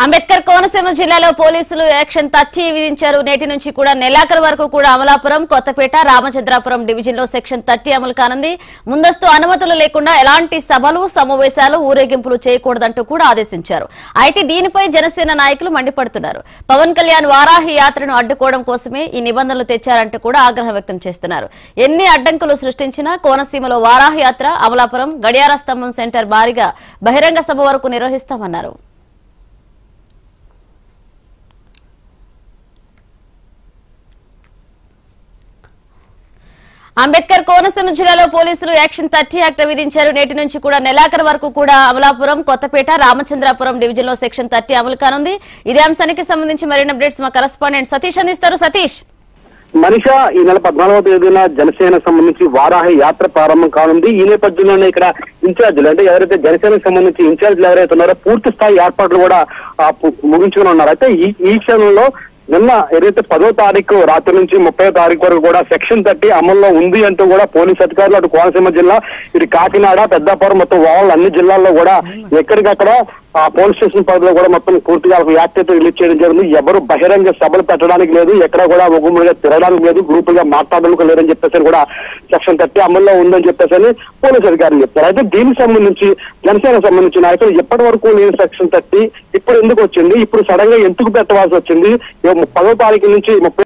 అంబేద్కర్ కోనసీమ జిల్లాలో పోలీసులు action thirty విధించారు నేటి నుంచి కూడా నెలాఖరు వరకు కూడా అమలాపురం కొత్తపేట రామచంద్రాపురం డివిజన్ లో సెక్షన్ థర్టీ అమలు కానుంది ముందస్తు అనుమతులు లేకుండా ఎలాంటి సభలు సమావేశాలు ఊరేగింపులు చేయకూడదంటూ కూడా ఆదేశించారు అయితే దీనిపై జనసేన నాయకులు మండిపడుతున్నారు పవన్ కళ్యాణ్ వారాహి యాత్రను అడ్డుకోవడం కోసమే ఈ నిబంధనలు తెచ్చారంటూ కూడా ఆగ్రహం వ్యక్తం చేస్తున్నారు ఎన్ని అడ్డంకులు సృష్టించినా కోనసీమలో వారాహి యాత్ర అమలాపురం గడియార స్తంభం సెంటర్ భారీగా బహిరంగ సభ వరకు నిర్వహిస్తామన్నారు అంబేద్కర్ కోనసీమ జిల్లాలో పోలీసులు యాక్షన్ థర్టీ యాక్ట్ విధించారు నేటి నుంచి కూడా నెలాఖరు వరకు కూడా అమలాపురం కొత్తపేట రామచంద్రాపురం డివిజన్ లో సెక్షన్ థర్టీ అమలు కానుంది ఇదే అంశానికి సంబంధించి మరిన్ని అప్డేట్స్ మా కరస్పాండెంట్ సతీష్ అందిస్తారు సతీష్ మనిష ఈ నెల పద్నాలుగవ తేదీన జనసేన సంబంధించి వారాహి యాత్ర ప్రారంభం కానుంది ఈ నేపథ్యంలోనే ఇక్కడ ఇన్ఛార్జీలు అంటే ఎవరైతే జనసేనకు సంబంధించి ఇన్ఛార్జీలు ఎవరైతే ఉన్నారో పూర్తి స్థాయి ఏర్పాట్లు కూడా ఆ, పు- ముగించుకుని ఉన్నారు అయితే ఈ ఈ క్షణంలో నిన్న ఏదైతే పదో తారీఖు రాత్రి నుంచి ముప్పై తారీఖు వరకు కూడా సెక్షన్ థర్టీ అమల్లో ఉంది అంటూ కూడా పోలీస్ అధికారులు అటు కోనసీమ జిల్లా ఇటు కాకినాడ పెద్దాపురం మొత్తం ఓవరాల్ అన్ని జిల్లాల్లో కూడా ఎక్కడికక్కడ ఆ పోలీస్ స్టేషన్ పరిధిలో కూడా మొత్తం పూర్తిగా ఒక యాక్ట్ అయితే రిలీజ్ చేయడం జరిగింది ఎవరు బహిరంగ సభలు పెట్టడానికి లేదు ఎక్కడ కూడా ఒగ్గుముడిగా తిరగడానికి లేదు గ్రూపులుగా మాట్లాడడానికి లేదని చెప్పేసి కూడా సెక్షన్ థర్టీ అమల్లో ఉందని చెప్పేసి అని పోలీస్ అధికారులు చెప్తారు అయితే దీనికి సంబంధించి జనసేన సంబంధించి నాయకులు ఎప్పటి వరకు లేని సెక్షన్ థర్టీ ఇప్పుడు ఎందుకు వచ్చింది ఇప్పుడు సడన్ గా ఎందుకు పెట్టవలసి వచ్చింది ఇక పదో తారీఖు నుంచి ముప్పై